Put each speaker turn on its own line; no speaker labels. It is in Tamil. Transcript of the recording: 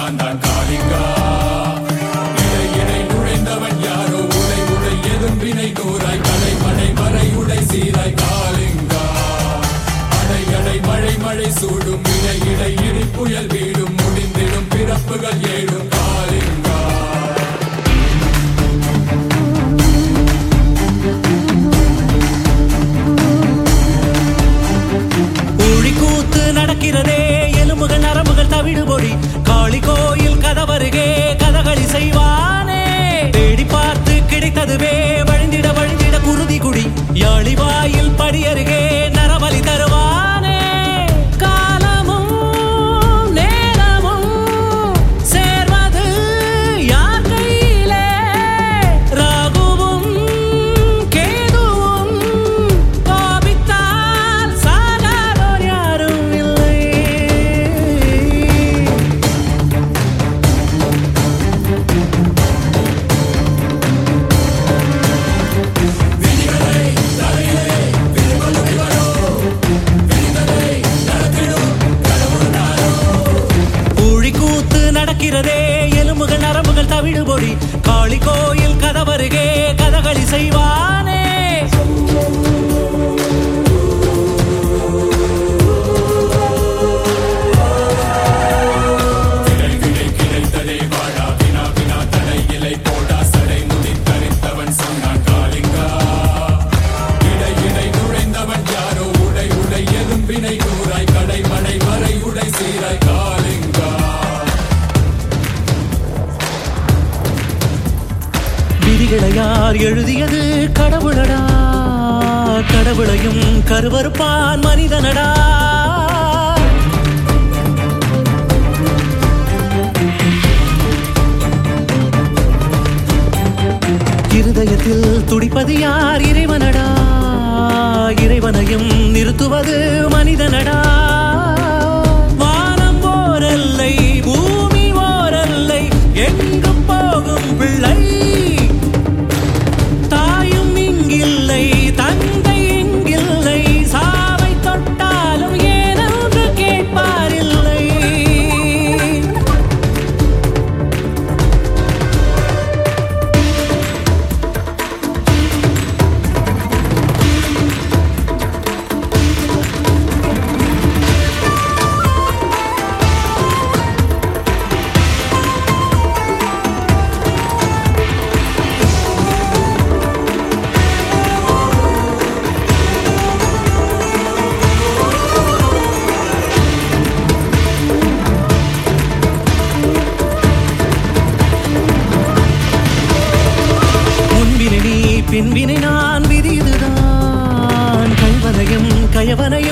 நான் தான் காளிங்கா இடை இடை நுழைந்தவன் யாரோ உடை உடை எதும்பினை நூறாய் கலை மழை மறை உடை சீராய் காளிங்கா அடை அடை மழை மழை சூடும் இடை இடை இடி புயல் வீடும் முடிந்திடும் பிறப்புகள் ஏழும் காளிங்கா
ஊழிக்கூத்து நடக்கிறதே எலும்புகள் நரம்புகள் தவிடுபொடி காளி கோயில் கதவருகே கதகளி செய்வானே தேடி பார்த்து கிடைத்ததுவே வழிந்திட வழிந்திட குருதி குடி யாழிவாயில் படியருகே நரபலி தருவானே காலமும் நேரமும் சேர்வது யார் கையிலே ராகுவும் கேதுவும் கோபித்தால் சாகாதோர் யாரும் இல்லை ஊழிக்கூத்து நடக்கிறதே எலும்புகள் நரம்புகள் தவிடுபொடி காளி கோயில் கதவருகே கதகளி செய்வானே
கிளை கிளை கிடைத்ததே வாழா வினா வினா தடை இலை போடா சடை முடி தரித்தவன் சொன்னான் காளிங்கா இடை இடை நுழைந்தவன் யாரோ உடை உடை எலும்பினை நூறாய் கடை மடை மறை உடை சீராய் காளிங்கா
விதிகளை யார் எழுதியது கடவுளடா கடவுளையும் கருவறுப்பான் மனிதனடா இருதயத்தில் துடிப்பது யார் இறைவனடா இறைவனையும் நிறுத்துவது மனிதனடா வானம் ஓரல்லை பூமி ஓரல்லை எங்கு போகும் பிள்ளை தாயும் இங்கில்லை தந்தை இங்கில்லை சாவை தொட்டாலும் ஏனென்று கேட்பாரில்லை முன்பினை நீ பின்வினை நான் விதி இதுதான் கல்வனையும் கயவனை